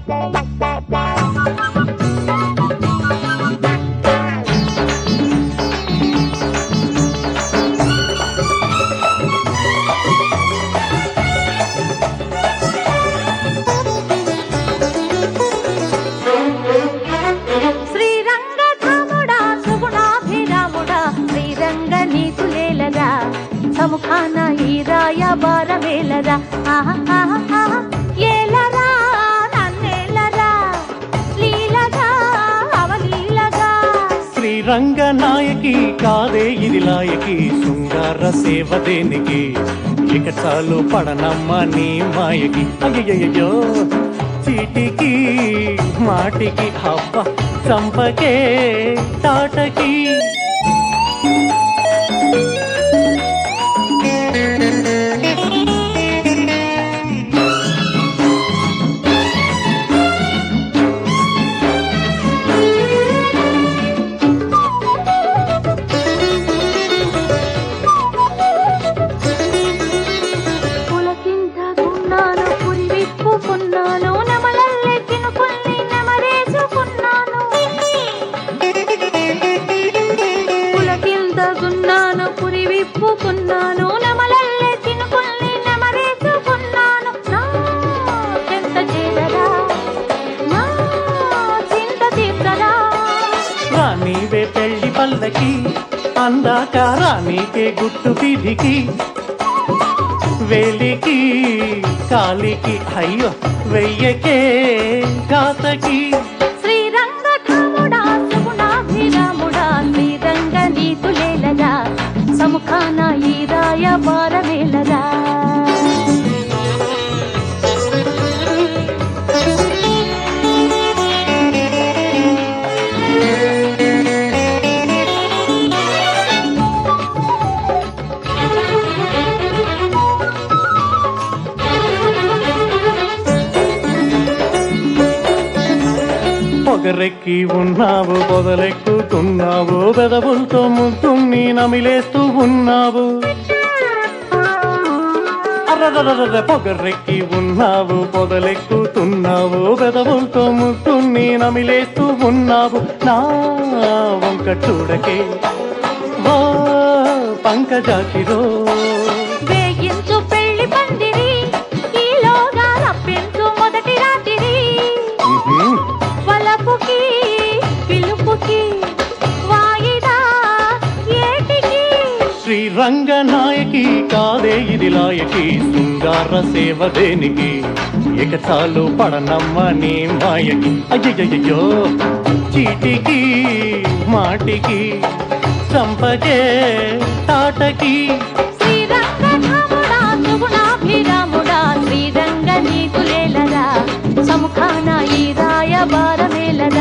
శ్రీరంగధాముడా సుగుణాభిరాముడా శ్రీరంగ నీతులేలరా సముఖాన ఈ రాయ బారమేలరా ఆహా ఆహా ఆహా ఏలరా నన్నేలరా లీలగా అవలీలగా శ్రీరంగ నాయకి కాదే ఇది లాయకి శృంగార సేవ దేనికి ఇక చాలు పడనమ్మ నీ మాయకి అయ్యయ్యో చీటికి మాటికి హబ్బ చంపకే తాటకి పులకింతకున్నాను పురి విప్పుకున్నాను నెమలల్లెక్కిన పుల్లి నెమరేసుకున్నాను పులకింతకున్నాను పురి విప్పుకున్నాను నెమలల్లెక్కిన పుల్లి నెమరేసుకున్నాను నా చెంత చేరరా నా చింత తీర్చరా రానీవే పెళ్లి పల్లకి అందాక రానీకే గుట్టు వీధికి వేలికి కాలికి అయ్యో వెయ్యకే కాతకి శ్రీరంగధాముడా సుగుణాభిరాముడా శ్రీరంగ నీతులేలరా సముఖాన ఈ రాయ బారవేలరా పొగరెక్కి ఉన్నావు పొదలెక్కుతున్నావు పెదవులతో ముద్దుని నమిలేస్తూ ఉన్నావు అర్రర్రర్ర పొగరెక్కి ఉన్నావు పొదలెక్కుతున్నావు పెదవులతో ముద్దుని నమిలేస్తూ ఉన్నావు నా వంక చూడకే వా పంకజాకిరో వేయించు పెళ్లి పందిరి ఈలోగా రప్పించు మొదటి రాత్రి వలపుకి పిలుపుకి వాయిదా ఏటికి శ్రీరంగ నాయకి కాదే ఇది లాయకి శృంగార సేవ దేనికి ఇక చాలు పడనమ్మ నీ మాయకి అయ్యయ్యో చీటికి మాటికి చంపకే తాటకి శ్రీరంగధాముడా సుగుణాభిరాముడా శ్రీరంగ నీతులేలరా సముఖాన ఈ రాయ బారమేలరా